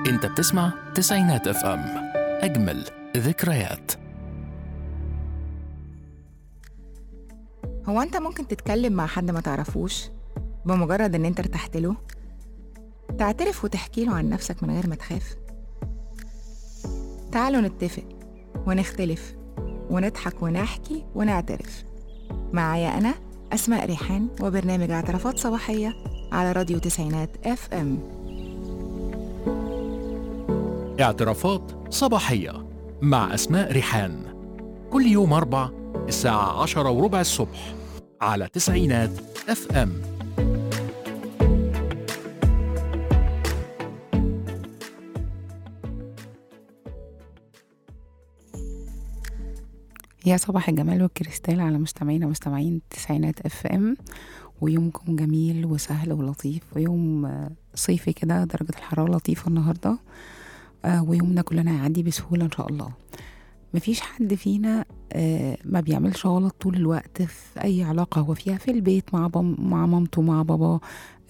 انت بتسمع تسعينات اف ام اجمل ذكريات هو انت ممكن تتكلم مع حد ما تعرفوش بمجرد ان انت ارتحت له تعترف وتحكي له عن نفسك من غير ما تخاف تعالوا نتفق ونختلف ونضحك ونحكي ونعترف معايا انا اسماء ريحان وبرنامج اعترافات صباحيه على راديو تسعينات اف ام اعترافات صباحية مع أسماء ريحان كل يوم أربع الساعة عشرة وربع الصبح على تسعينات اف ام يا صباح الجمال والكريستال على مستمعينا ومستمعين تسعينات اف ام ويومكم جميل وسهل ولطيف ويوم آه، صيفي كده درجة الحرارة لطيفة النهاردة آه، ويومنا كلنا هيعدي بسهولة إن شاء الله مفيش حد فينا آه، ما بيعملش غلط طول الوقت في أي علاقة هو فيها في البيت مع بم مع مامته مع باباه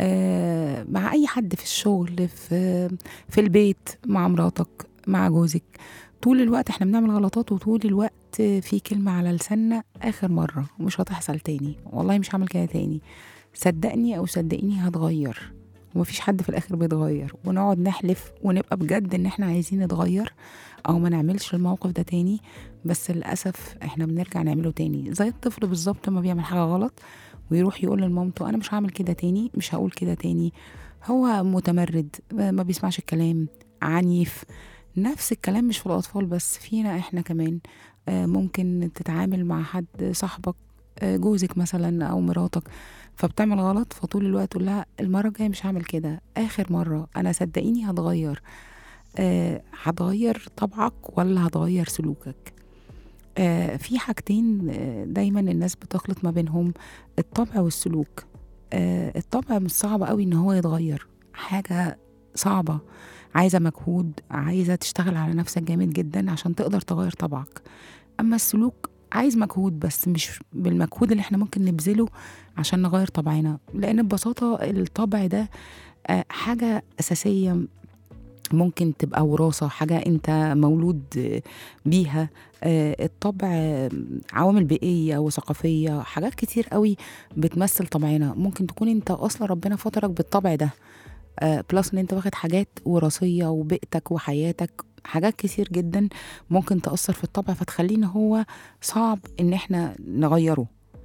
آه، مع أي حد في الشغل في في البيت مع مراتك مع جوزك طول الوقت احنا بنعمل غلطات وطول الوقت في كلمة على لساننا آخر مرة ومش هتحصل تاني والله مش هعمل كده تاني صدقني أو صدقيني هتغير ومفيش حد في الآخر بيتغير ونقعد نحلف ونبقى بجد إن احنا عايزين نتغير أو ما نعملش الموقف ده تاني بس للأسف احنا بنرجع نعمله تاني زي الطفل بالظبط لما بيعمل حاجة غلط ويروح يقول لمامته أنا مش هعمل كده تاني مش هقول كده تاني هو متمرد ما بيسمعش الكلام عنيف نفس الكلام مش في الأطفال بس فينا إحنا كمان آه، ممكن تتعامل مع حد صاحبك آه، جوزك مثلا أو مراتك فبتعمل غلط فطول الوقت تقول لها المرة الجاية مش هعمل كده آخر مرة أنا صدقيني هتغير آه، هتغير طبعك ولا هتغير سلوكك آه، في حاجتين آه، دايما الناس بتخلط ما بينهم الطبع والسلوك آه، الطبع مش صعب قوي ان هو يتغير حاجة صعبة عايزة مجهود عايزة تشتغل على نفسك جامد جدا عشان تقدر تغير طبعك أما السلوك عايز مجهود بس مش بالمجهود اللي احنا ممكن نبذله عشان نغير طبعنا لأن ببساطة الطبع ده آه، حاجة أساسية ممكن تبقى وراثة حاجة أنت مولود آه، بيها آه، الطبع آه، عوامل بيئية وثقافية حاجات كتير قوي بتمثل طبعنا ممكن تكون أنت أصلا ربنا فطرك بالطبع ده آه، بلس ان انت واخد حاجات وراثيه وبيئتك وحياتك حاجات كتير جدا ممكن تأثر في الطبع فتخليه ان هو صعب ان احنا نغيره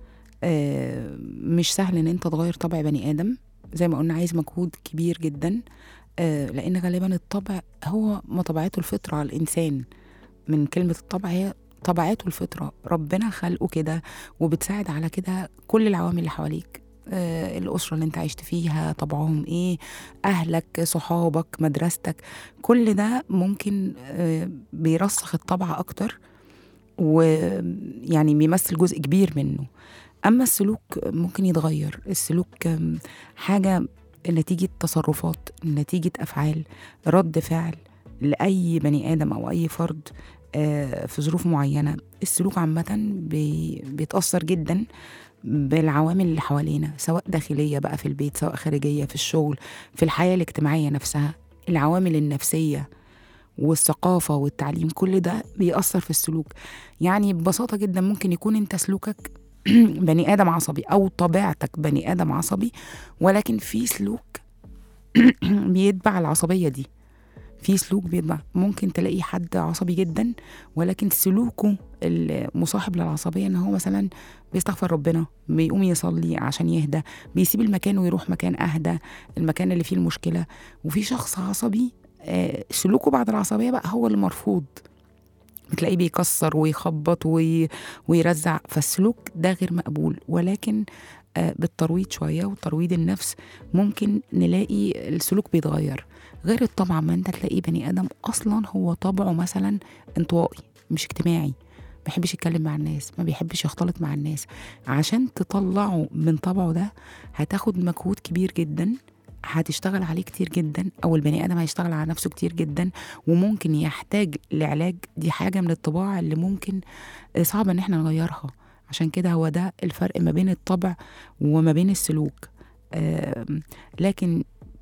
آه، مش سهل ان انت تغير طبع بني ادم زي ما قلنا عايز مجهود كبير جدا آه، لان غالبا الطبع هو ما طبيعته الفطره على الانسان من كلمه الطبع هي طبيعته الفطره ربنا خلقه كده وبتساعد على كده كل العوامل اللي حواليك آه، الأسرة اللي أنت عشت فيها طبعهم إيه أهلك صحابك مدرستك كل ده ممكن آه، بيرسخ الطبع أكتر ويعني بيمثل جزء كبير منه أما السلوك ممكن يتغير السلوك آم، حاجة نتيجة تصرفات نتيجة أفعال رد فعل لأي بني آدم أو أي فرد آه، في ظروف معينة السلوك عامة بي- بيتأثر جدا بالعوامل اللي حوالينا سواء داخلية بقى في البيت سواء خارجية في الشغل في الحياة الاجتماعية نفسها العوامل النفسية والثقافة والتعليم كل ده بيأثر في السلوك يعني ببساطة جدا ممكن يكون انت سلوكك بني آدم عصبي أو طبيعتك بني آدم عصبي ولكن في سلوك بيتبع العصبية دي في سلوك بيتبع ممكن تلاقي حد عصبي جدا ولكن سلوكه المصاحب للعصبية ان هو مثلا بيستغفر ربنا بيقوم يصلي عشان يهدى بيسيب المكان ويروح مكان اهدى المكان اللي فيه المشكلة وفي شخص عصبي آه، سلوكه بعد العصبية بقى هو اللي مرفوض بتلاقيه بيكسر ويخبط وي... ويرزع فالسلوك ده غير مقبول ولكن آه، بالترويض شوية وترويض النفس ممكن نلاقي السلوك بيتغير غير الطبع ما انت تلاقيه بني ادم اصلا هو طبعه مثلا انطوائي مش اجتماعي ما بيحبش يتكلم مع الناس ما بيحبش يختلط مع الناس عشان تطلعه من طبعه ده هتاخد مجهود كبير جدا هتشتغل عليه كتير جدا او البني ادم هيشتغل على نفسه كتير جدا وممكن يحتاج لعلاج دي حاجه من الطباع اللي ممكن صعب ان احنا نغيرها عشان كده هو ده الفرق ما بين الطبع وما بين السلوك آم، لكن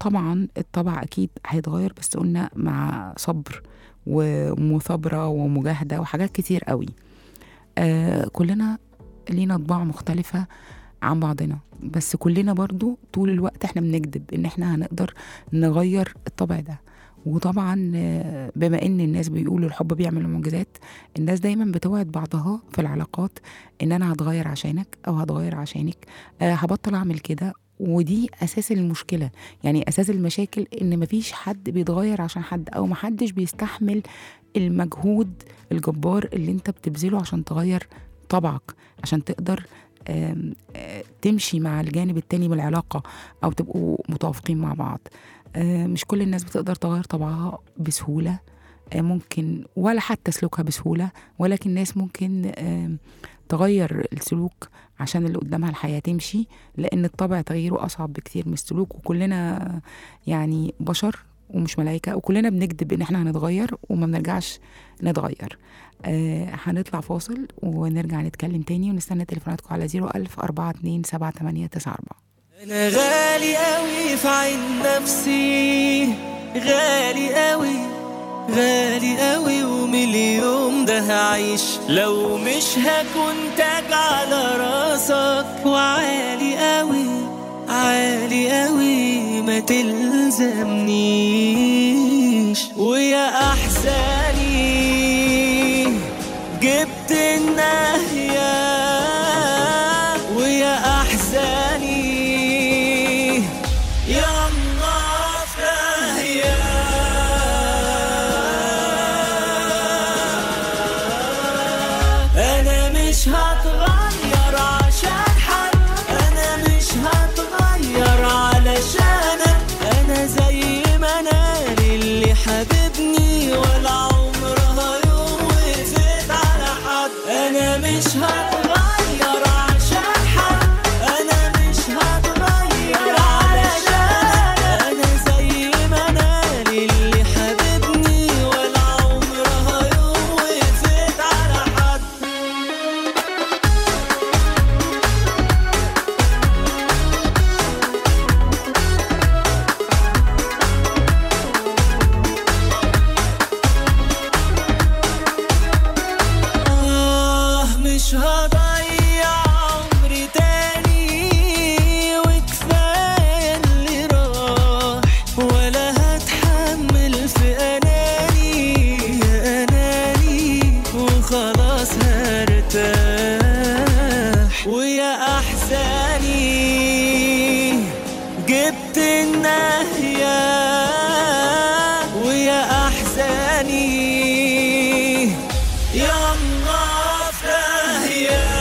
طبعا الطبع اكيد هيتغير بس قلنا مع صبر ومثابره ومجاهده وحاجات كتير قوي آه كلنا لينا طباع مختلفه عن بعضنا بس كلنا برضو طول الوقت احنا بنكذب ان احنا هنقدر نغير الطبع ده وطبعا آه، بما ان الناس بيقولوا الحب بيعمل معجزات الناس دايما بتوعد بعضها في العلاقات ان انا هتغير عشانك او هتغير عشانك أه هبطل اعمل كده ودي اساس المشكله يعني اساس المشاكل ان مفيش حد بيتغير عشان حد او محدش بيستحمل المجهود الجبار اللي انت بتبذله عشان تغير طبعك عشان تقدر آم، آه، تمشي مع الجانب التاني من العلاقة أو تبقوا متوافقين مع بعض آه، مش كل الناس بتقدر تغير طبعها بسهولة آه، ممكن ولا حتى سلوكها بسهولة ولكن ناس ممكن آم، تغير السلوك عشان اللي قدامها الحياة تمشي لأن الطبع تغييره أصعب بكتير من السلوك وكلنا يعني بشر ومش ملايكة وكلنا بنكذب إن إحنا هنتغير وما بنرجعش نتغير آه هنطلع فاصل ونرجع نتكلم تاني ونستنى تليفوناتكم على 01000 42 78 94 انا غالي قوي في عين نفسي غالي قوي غالي قوي ومليون ده هعيش لو مش هكون تاج على راسك وعالي قوي عالي قوي ما تلزمنيش ويا احزاني جبت النهيه ويا احزاني يا الله في انا مش هتغير عشان حد انا مش هتغير علشانك انا زي ما انا اللي حبيبني ولا عمرها يوم وقفت على حد انا مش هتغير عشان حد انا مش هتغير علشانك انا زي ما انا اللي حبيبني ولا عمرها يوم وقفت على حد آه مش هضيع عمري تاني وكفاية اللي راح ولا هتحمل في أناني يا أناني وخلاص هرتاح ويا أحزاني جبت النهية ويا أحزاني يا الله في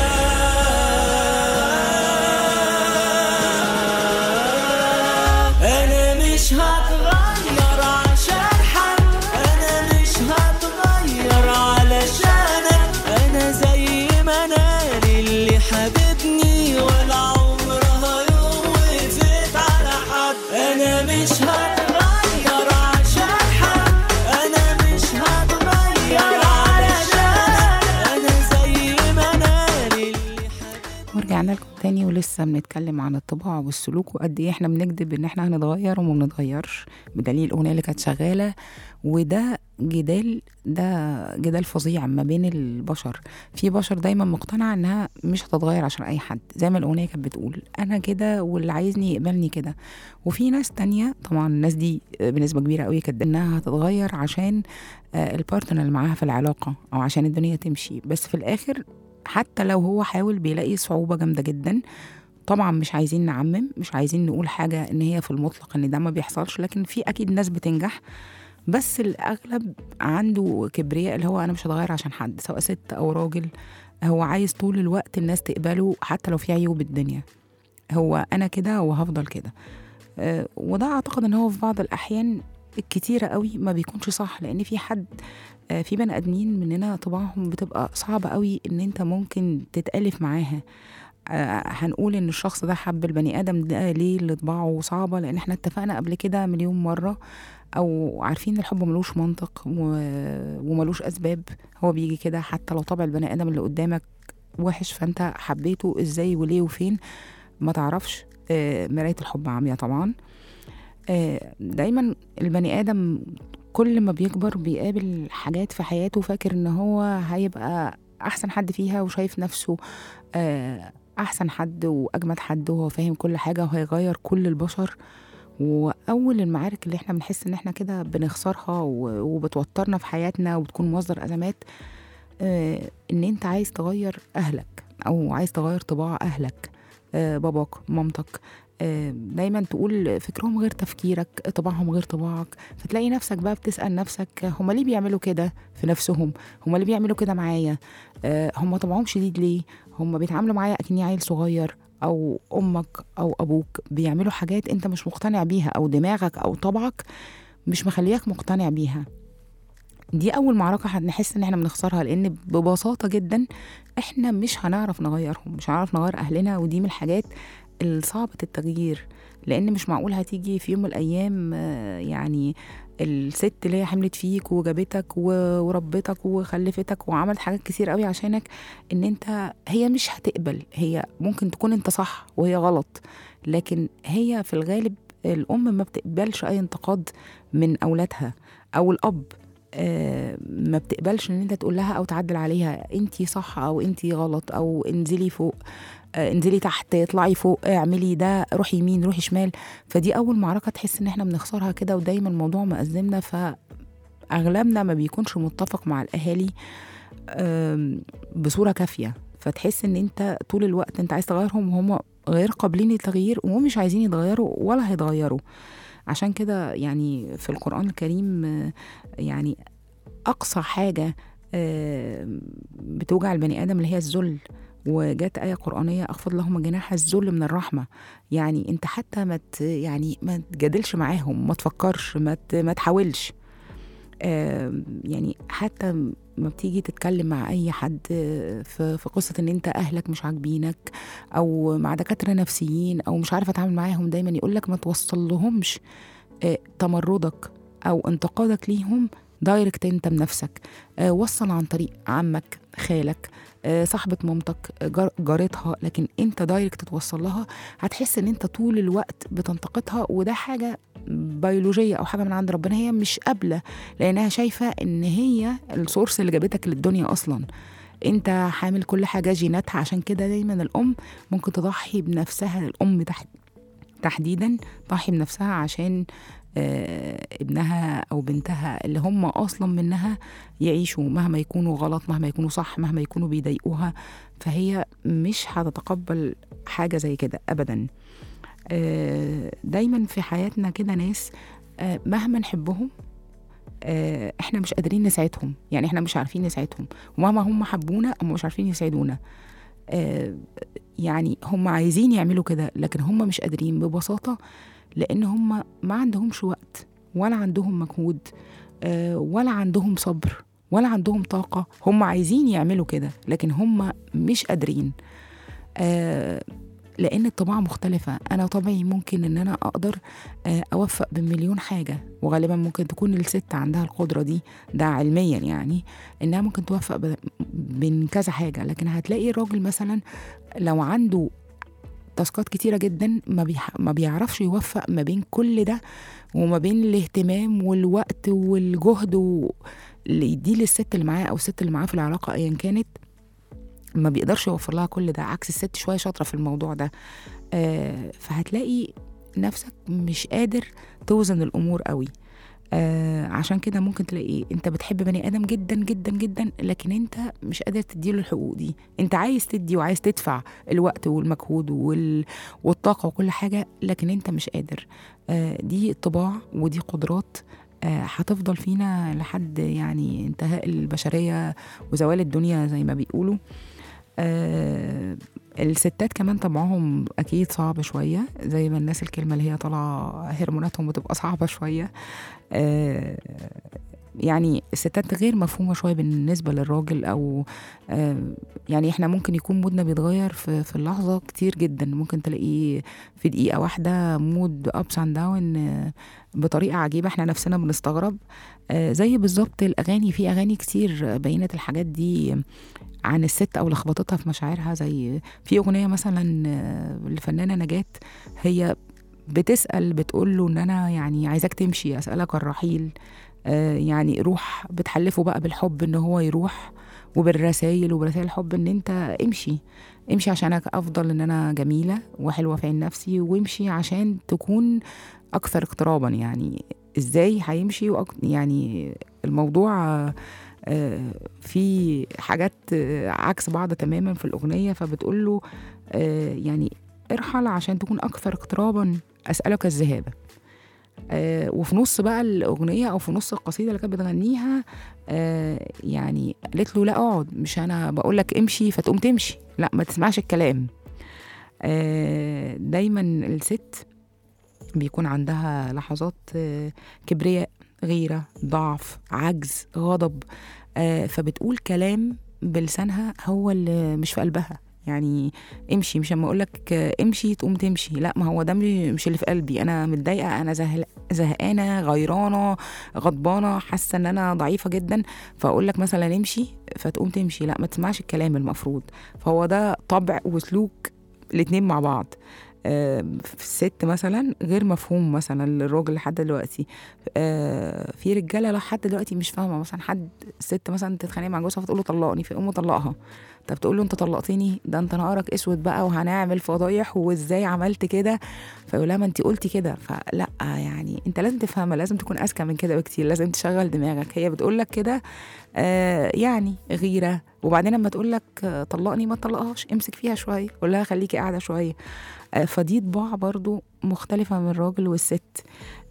أنا مش هتغير عشان حد أنا مش هتغير علشانك أنا زي ما أنا اللي حبيبني ولا عمرها يوم وقفت على حد أنا مش هتغير عشان حد أنا مش هتغير علشانك أنا زي ما أنا اللي ورجعنا لكم تاني ولسه بنتكلم عن الطباع والسلوك وقد ايه احنا بنكذب ان احنا هنتغير وما بنتغيرش بدليل الاغنيه اللي كانت شغاله وده جدال ده جدال فظيع ما بين البشر في بشر دايما مقتنعه انها مش هتتغير عشان اي حد زي ما الاغنيه كانت بتقول انا كده واللي عايزني يقبلني كده وفي ناس تانية طبعا الناس دي بنسبه كبيره قوي كانت انها هتتغير عشان آه، البارتنر اللي معاها في العلاقه او عشان الدنيا تمشي بس في الاخر حتى لو هو حاول بيلاقي صعوبة جامدة جدا طبعا مش عايزين نعمم مش عايزين نقول حاجة ان هي في المطلق ان ده ما بيحصلش لكن في اكيد ناس بتنجح بس الاغلب عنده كبرياء اللي هو انا مش هتغير عشان حد سواء ست او راجل هو عايز طول الوقت الناس تقبله حتى لو في عيوب الدنيا هو انا كده وهفضل كده آه، وده اعتقد ان هو في بعض الاحيان الكتيرة قوي ما بيكونش صح لان في حد آه، في بني ادمين مننا طباعهم بتبقى صعبة قوي ان انت ممكن تتالف معاها آه، هنقول ان الشخص ده حب البني ادم ده ليه اللي طباعه صعبة لان احنا اتفقنا قبل كده مليون مرة او عارفين الحب ملوش منطق و- وملوش اسباب هو بيجي كده حتى لو طبع البني ادم اللي قدامك وحش فانت حبيته ازاي وليه وفين ما تعرفش آه، مراية الحب عامية طبعا آه، دايما البني ادم كل ما بيكبر بيقابل حاجات في حياته فاكر ان هو هيبقى احسن حد فيها وشايف نفسه آه، احسن حد واجمد حد وهو فاهم كل حاجه وهيغير كل البشر واول المعارك اللي احنا بنحس ان احنا كده بنخسرها و- وبتوترنا في حياتنا وبتكون مصدر ازمات آه، ان انت عايز تغير اهلك او عايز تغير طباع اهلك آه، باباك مامتك آه، دايما تقول فكرهم غير تفكيرك طباعهم غير طباعك فتلاقي نفسك بقى بتسأل نفسك هما ليه بيعملوا كده في نفسهم هما ليه بيعملوا كده معايا آه، هما طبعهم شديد ليه هما بيتعاملوا معايا اكني عيل صغير او امك او ابوك بيعملوا حاجات انت مش مقتنع بيها او دماغك او طبعك مش مخلياك مقتنع بيها دي اول معركه هنحس ان احنا بنخسرها لان ببساطه جدا احنا مش هنعرف نغيرهم مش هنعرف نغير اهلنا ودي من الحاجات الصعبة التغيير لان مش معقول هتيجي في يوم من الايام آه، يعني الست اللي هي حملت فيك وجابتك و- وربتك وخلفتك وعملت حاجات كتير قوي عشانك ان انت هي مش هتقبل هي ممكن تكون انت صح وهي غلط لكن هي في الغالب الام ما بتقبلش اي انتقاد من اولادها او الاب آه، ما بتقبلش ان انت تقول لها او تعدل عليها انتي صح او انتي غلط او انزلي فوق آه، انزلي تحت اطلعي فوق اعملي ده روحي يمين روحي شمال فدي اول معركه تحس ان احنا بنخسرها كده ودايما الموضوع مأزمنا فاغلبنا ما بيكونش متفق مع الاهالي آم، بصوره كافيه فتحس ان انت طول الوقت انت عايز تغيرهم وهم غير قابلين للتغيير وهم مش عايزين يتغيروا ولا هيتغيروا عشان كده يعني في القرآن الكريم آه، يعني أقصى حاجة آه، بتوجع البني آدم اللي هي الذل وجات آية قرآنية أخفض لهم جناح الذل من الرحمة يعني أنت حتى ما ت- يعني ما تجادلش معاهم ما تفكرش ما ت- ما تحاولش آه، يعني حتى ما بتيجي تتكلم مع اي حد آه، في في قصه ان انت اهلك مش عاجبينك او مع دكاتره نفسيين او مش عارفه اتعامل معاهم دايما يقول لك ما توصل لهمش آه، تمردك او انتقادك ليهم دايركت انت بنفسك آه، وصل عن طريق عمك خالك آه، صاحبة مامتك آه، جار- جارتها لكن انت دايركت توصل لها هتحس ان انت طول الوقت بتنتقدها وده حاجة بيولوجية او حاجة من عند ربنا هي مش قابلة لانها شايفة ان هي السورس اللي جابتك للدنيا اصلا انت حامل كل حاجة جيناتها عشان كده دايما الام ممكن تضحي بنفسها الام تحت تحديدا تضحي بنفسها عشان آه، ابنها او بنتها اللي هم اصلا منها يعيشوا مهما يكونوا غلط مهما يكونوا صح مهما يكونوا بيضايقوها فهي مش هتتقبل حاجه زي كده ابدا آه، دايما في حياتنا كده ناس آه، مهما نحبهم آه، احنا مش قادرين نساعدهم يعني احنا مش عارفين نساعدهم ومهما هم حبونا هم مش عارفين يساعدونا آه، يعني هم عايزين يعملوا كده لكن هم مش قادرين ببساطة لأن هم ما عندهمش وقت ولا عندهم مجهود آه، ولا عندهم صبر ولا عندهم طاقة هم عايزين يعملوا كده لكن هم مش قادرين آه، لأن الطباع مختلفة أنا طبعي ممكن إن أنا أقدر آه، أوفق بين مليون حاجة وغالبا ممكن تكون الست عندها القدرة دي ده علميا يعني إنها ممكن توفق ب- بين كذا حاجة لكن هتلاقي الراجل مثلا لو عنده تاسكات كتيرة جدا ما, بيح... ما بيعرفش يوفق ما بين كل ده وما بين الاهتمام والوقت والجهد و... اللي يديه للست اللي معاه او الست اللي معاه في العلاقة ايا كانت ما بيقدرش يوفر لها كل ده عكس الست شوية شاطرة في الموضوع ده آه فهتلاقي نفسك مش قادر توزن الامور قوي آه عشان كده ممكن تلاقي انت بتحب بني ادم جدا جدا جدا لكن انت مش قادر تديله الحقوق دي انت عايز تدي وعايز تدفع الوقت والمجهود وال... والطاقه وكل حاجه لكن انت مش قادر آه دي طباع ودي قدرات آه، هتفضل فينا لحد يعني انتهاء البشريه وزوال الدنيا زي ما بيقولوا آه الستات كمان طبعهم اكيد صعب شويه زي ما الناس الكلمه اللي هي طالعه هرموناتهم بتبقى صعبه شويه آه يعني الستات غير مفهومه شويه بالنسبه للراجل او آه يعني احنا ممكن يكون مودنا بيتغير في, في اللحظه كتير جدا ممكن تلاقيه في دقيقه واحده مود ابس اند داون بطريقه عجيبه احنا نفسنا بنستغرب آه زي بالظبط الاغاني في اغاني كتير بينت الحاجات دي عن الست او لخبطتها في مشاعرها زي في اغنيه مثلا آه، للفنانه نجاة هي بتسأل بتقول له ان انا يعني عايزاك تمشي اسألك الرحيل آه يعني روح بتحلفه بقى بالحب ان هو يروح وبالرسايل وبرسائل الحب ان انت امشي امشي عشانك افضل ان انا جميله وحلوه في عين نفسي وامشي عشان تكون اكثر اقترابا يعني ازاي هيمشي وأك... يعني الموضوع آه، آه، في حاجات آه، عكس بعض تماما في الاغنيه فبتقول له آه، يعني ارحل عشان تكون اكثر اقترابا اسالك الذهاب آه، وفي نص بقى الاغنيه او في نص القصيده اللي كانت بتغنيها آه، يعني قالت له لا اقعد مش انا بقول لك امشي فتقوم تمشي لا ما تسمعش الكلام آه، دايما الست بيكون عندها لحظات آه، كبرياء غيره ضعف عجز غضب آه، فبتقول كلام بلسانها هو اللي مش في قلبها يعني امشي مش لما اقول لك امشي تقوم تمشي لا ما هو ده مش مش اللي في قلبي انا متضايقه انا زهل- زهقانه غيرانه غضبانه حاسه ان انا ضعيفه جدا فاقول لك مثلا امشي فتقوم تمشي لا ما تسمعش الكلام المفروض فهو ده طبع وسلوك الاتنين مع بعض آه، في الست مثلا غير مفهوم مثلا للراجل لحد دلوقتي آه، في رجاله لحد دلوقتي مش فاهمه مثلا حد ست مثلا تتخانق مع جوزها فتقول له طلقني فيقوم مطلقها طب تقول له انت طلقتني ده انت نهارك اسود بقى وهنعمل فضايح وازاي عملت كده فيقول لها ما انت قلتي كده فلا يعني انت لازم تفهمها لازم تكون اذكى من كده بكتير لازم تشغل دماغك هي بتقول لك كده آه يعني غيره وبعدين لما تقول لك آه، طلقني ما تطلقهاش امسك فيها شويه قول لها خليكي قاعده شويه آه، فدي طباع برضو مختلفة من الراجل والست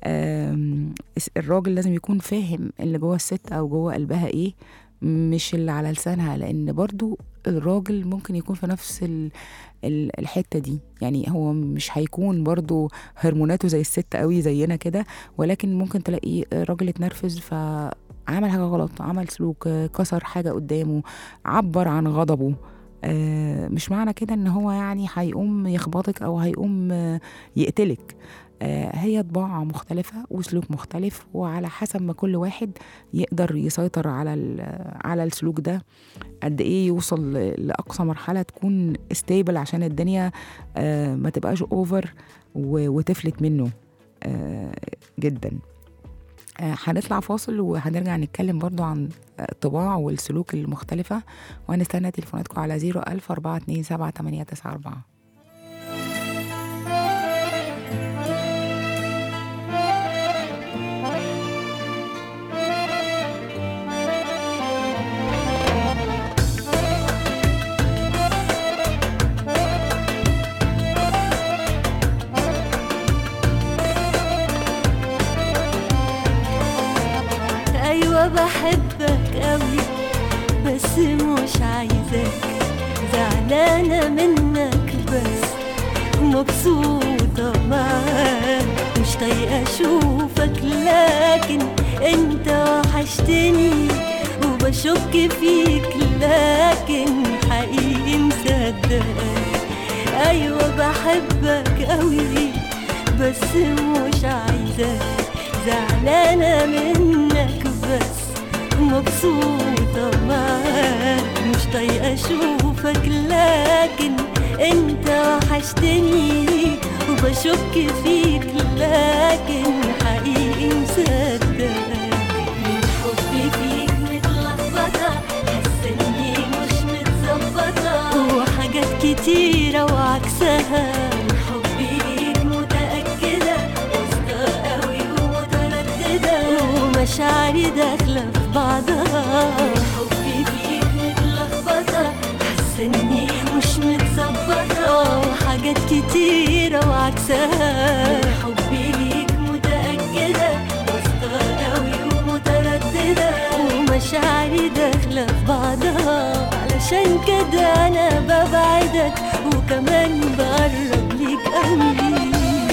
آم، الس- الراجل لازم يكون فاهم اللي جوه الست أو جوه قلبها إيه مش اللي على لسانها لأن برضو الراجل ممكن يكون في نفس ال- ال- الحتة دي يعني هو مش هيكون برضو هرموناته زي الست قوي زينا كده ولكن ممكن تلاقي راجل اتنرفز فعمل حاجة غلط عمل سلوك آه، كسر حاجة قدامه عبر عن غضبه آه، مش معنى كده ان هو يعني هيقوم يخبطك او هيقوم آه، يقتلك آه، هي طباع مختلفة وسلوك مختلف وعلى حسب ما كل واحد يقدر يسيطر على ال- على السلوك ده قد ايه يوصل ل- لأقصى مرحلة تكون ستيبل عشان الدنيا آه، ما تبقاش اوفر وتفلت منه آه، جدا آه، هنطلع فاصل وهنرجع نتكلم برضو عن الطباع والسلوك المختلفة وهنستنى تليفوناتكم على 01000 427 894 ايوه بحبك قوي بس مش عايزاك زعلانه منك بس مبسوطه معاك مش طايقه اشوفك لكن انت وحشتني وبشك فيك لكن حقيقي مصدقك ايوه بحبك قوي بس مش عايزاك زعلانة منك بس مبسوطة معاك مش طايقة أشوفك لكن أنت وحشتني وبشك فيك لكن حقيقي مصدقك من حبي فيك متلخبطة حاسة إني مش متظبطة وحاجات كتيرة وعكسها من حبي ليك متأكدة واثقة قوي ومترددة ومشاعري داخلة في بعضها من حبي فيك متلخبطة حاسة إني مش متظبطة وحاجات كتيرة وعكسها من حبي ليك متأكدة واثقة قوي ومترددة ومشاعري داخلة في بعضها علشان كده أنا ببعدك وكمان بقرب ليك قوي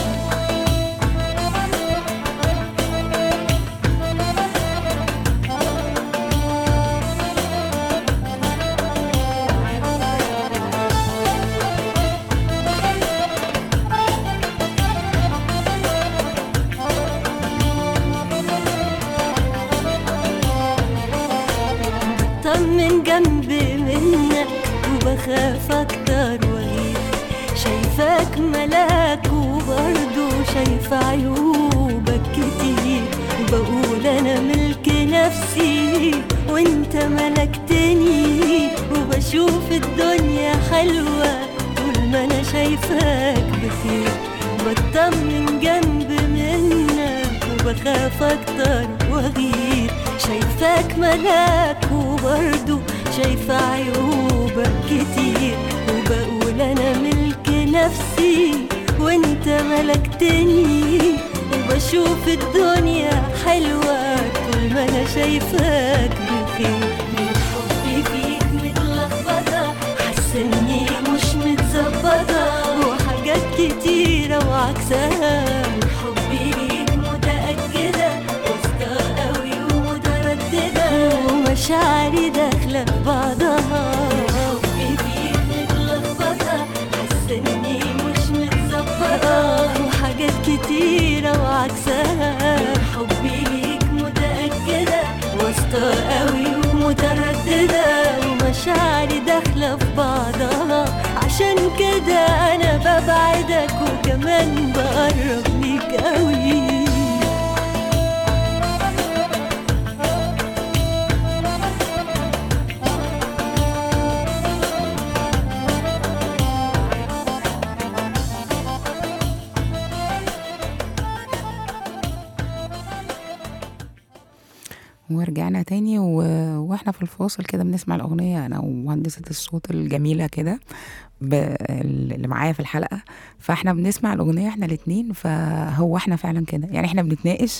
طمن جنبي منك وبخاف اكتر واغير شايفاك ملاك وبرضه شايفة عيوبك كتير بقول أنا ملك نفسي وانت ملكتني وبشوف الدنيا حلوة طول ما أنا شايفاك بخير بطمن جنب منك وبخاف أكتر وأغير شايفاك ملاك وبرضه شايفة عيوبك كتير وبقول أنا ملك نفسي وانت ملكتني وبشوف الدنيا حلوة طول ما أنا شايفاك بخير من حبي فيك متلخبطة حاسة إني مش متظبطة وحاجات كتيرة وعكسها من حبي ليك متأكدة واثقة قوي ومترددة ومشاعري داخلة في بعضها حبي فيك متلخبطة حاسة إني مش متظبطة وحاجات كتيرة وعكسها حبي ليك متأكدة واثقة قوي ومترددة ومشاعري داخلة في بعضها عشان كده أنا ببعدك وكمان بقرب ليك قوي ورجعنا تاني و... واحنا في الفاصل كده بنسمع الأغنية أنا ومهندسة الصوت الجميلة كده ب... اللي معايا في الحلقة فاحنا بنسمع الأغنية احنا الاتنين فهو احنا فعلا كده يعني احنا بنتناقش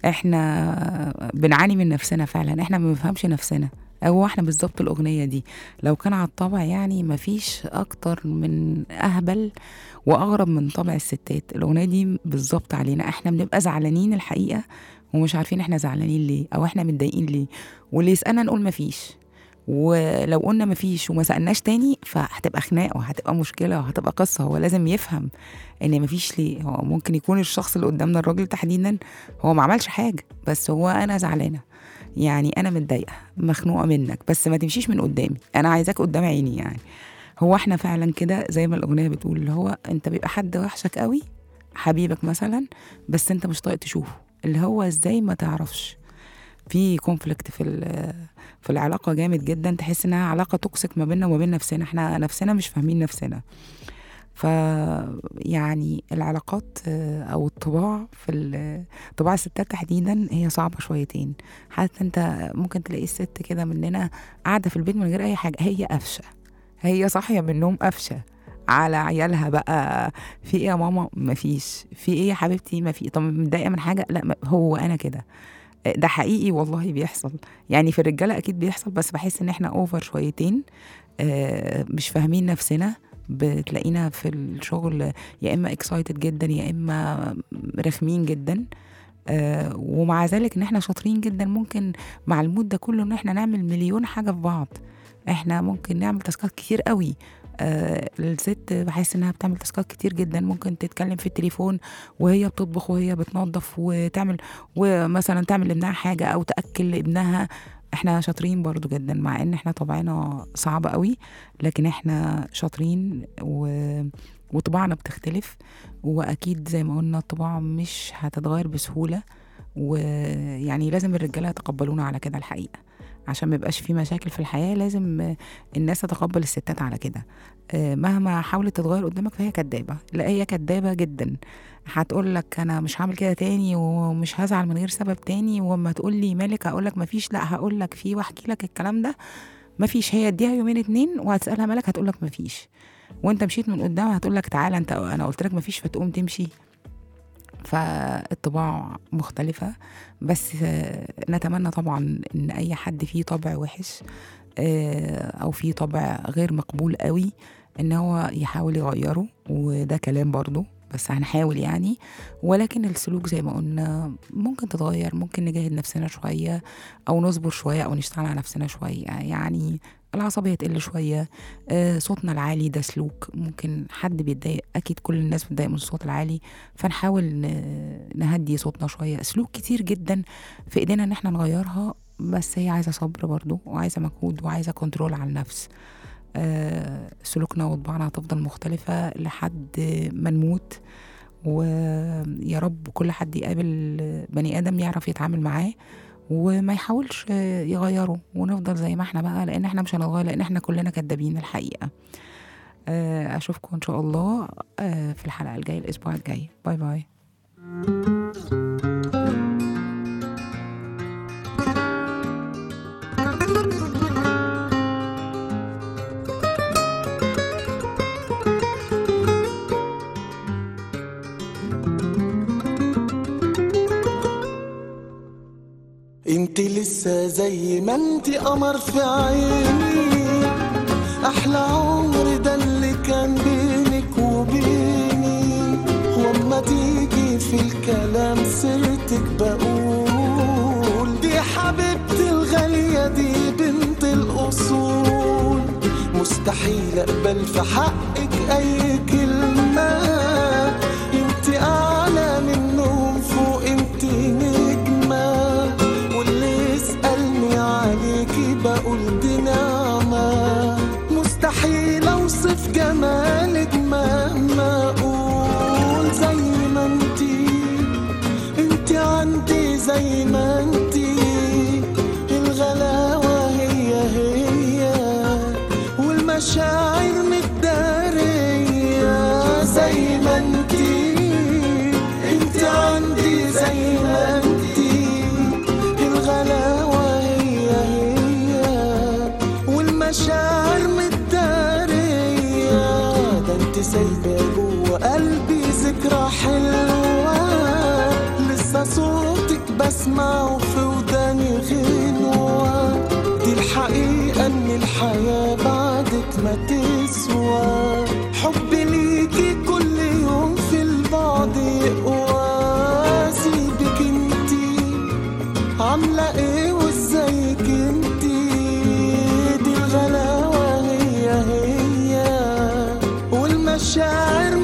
احنا بنعاني من نفسنا فعلا احنا ما بنفهمش نفسنا هو احنا بالظبط الأغنية دي لو كان على الطبع يعني مفيش أكتر من أهبل وأغرب من طبع الستات الأغنية دي بالظبط علينا احنا بنبقى زعلانين الحقيقة ومش عارفين احنا زعلانين ليه او احنا متضايقين ليه واللي يسالنا نقول مفيش ولو قلنا مفيش وما سالناش تاني فهتبقى خناقه وهتبقى مشكله وهتبقى قصه هو لازم يفهم ان مفيش ليه هو ممكن يكون الشخص اللي قدامنا الراجل تحديدا هو ما عملش حاجه بس هو انا زعلانه يعني انا متضايقه مخنوقه منك بس ما تمشيش من قدامي انا عايزاك قدام عيني يعني هو احنا فعلا كده زي ما الاغنيه بتقول اللي هو انت بيبقى حد وحشك قوي حبيبك مثلا بس انت مش طايق تشوفه اللي هو ازاي ما تعرفش في كونفليكت في ال- في العلاقه جامد جدا تحس انها علاقه توكسيك ما بيننا وما بين نفسنا احنا نفسنا مش فاهمين نفسنا ف يعني العلاقات آه، او الطباع في ال- طباع الستات تحديدا هي صعبه شويتين حتى انت ممكن تلاقي الست كده مننا قاعده في البيت من غير اي حاجه هي قفشه هي صاحيه من النوم قفشه على عيالها بقى في ايه يا ماما مفيش في ايه يا حبيبتي ما في طب متضايقه من حاجه لا ما- هو انا كده ده حقيقي والله بيحصل يعني في الرجاله اكيد بيحصل بس بحس ان احنا اوفر شويتين آه، مش فاهمين نفسنا بتلاقينا في الشغل يا اما اكسايتد جدا يا اما رخمين جدا آه، ومع ذلك ان احنا شاطرين جدا ممكن مع المود ده كله ان احنا نعمل مليون حاجه في بعض احنا ممكن نعمل تاسكات كتير قوي آه الست بحس انها بتعمل تاسكات كتير جدا ممكن تتكلم في التليفون وهي بتطبخ وهي بتنظف وتعمل ومثلا تعمل لابنها حاجه او تاكل لابنها احنا شاطرين برضو جدا مع ان احنا طبعنا صعب قوي لكن احنا شاطرين و... وطباعنا بتختلف واكيد زي ما قلنا الطباع مش هتتغير بسهوله ويعني لازم الرجاله يتقبلونا على كده الحقيقه عشان ما يبقاش في مشاكل في الحياه لازم آه، الناس تتقبل الستات على كده آه، مهما حاولت تتغير قدامك فهي كدابه لا هي كدابه جدا هتقول لك انا مش هعمل كده تاني ومش هزعل من غير سبب تاني واما تقول لي مالك هقول لك مفيش لا هقول لك فيه واحكي لك الكلام ده مفيش هي اديها يومين اتنين وهتسالها مالك هتقول لك مفيش وانت مشيت من قدامها هتقول لك تعالى انت انا قلت لك مفيش فتقوم تمشي فالطباع مختلفة بس آه، نتمنى طبعا ان اي حد فيه طبع وحش آه، او فيه طبع غير مقبول قوي ان هو يحاول يغيره وده كلام برضو بس هنحاول يعني ولكن السلوك زي ما قلنا ممكن تتغير ممكن نجاهد نفسنا شوية أو نصبر شوية أو نشتغل على نفسنا شوية يعني العصبية تقل شوية آه، صوتنا العالي ده سلوك ممكن حد بيتضايق أكيد كل الناس بتضايق من الصوت العالي فنحاول ن- نهدي صوتنا شوية سلوك كتير جدا في إيدينا إن احنا نغيرها بس هي عايزة صبر برضو وعايزة مجهود وعايزة كنترول على النفس آه، سلوكنا وطباعنا هتفضل مختلفة لحد ما نموت ويا رب كل حد يقابل بني ادم يعرف يتعامل معاه وما يحاولش يغيره ونفضل زي ما احنا بقى لان احنا مش هنتغير لان احنا كلنا كدابين الحقيقه آه، اشوفكم ان شاء الله آه، في الحلقه الجايه الاسبوع الجاي باي باي انت لسه زي ما انت قمر في عيني احلى عمر ده اللي كان بينك وبيني واما تيجي في الكلام سيرتك بقول دي حبيبتي الغالية دي بنت الاصول مستحيل اقبل في حقك اي كلمة انت اعلى منهم فوق انت نجمة واللي يسألني عليكي بقول دي نعمة مستحيل اوصف جمالك مهما اقول زي ما انتي انتي عندي زي ما انتي الغلاوة هي هي والمشاعر متدارية زي ما انتي انتي عندي زي ما انتي الغلاوة هي هي والمشاعر متدارية ده انت سايبة جوه قلبي ذكرى حلوة لسه صوتك بسمعه في وداني غنوة دي الحقيقة ان الحياة بعدك ما تسوى حبي ليكي كل يوم في البعد يقوى سيبك انتي عاملة ايه وازيك انتي دي الغلاوة هي هي والمشاعر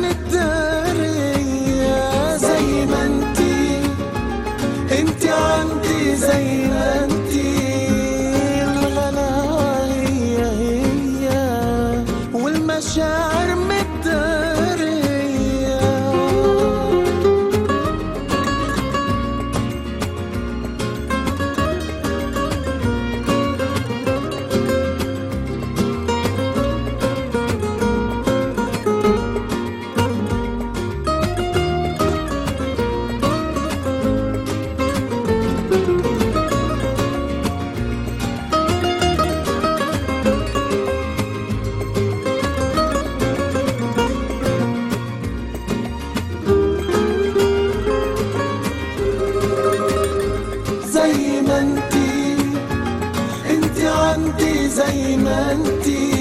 متدارية زي ما انتي انتي عندي زي ما انتي الغلاوة هي هي والمشاعر متدارية زي ما انتي انتي عندي زي ما انتي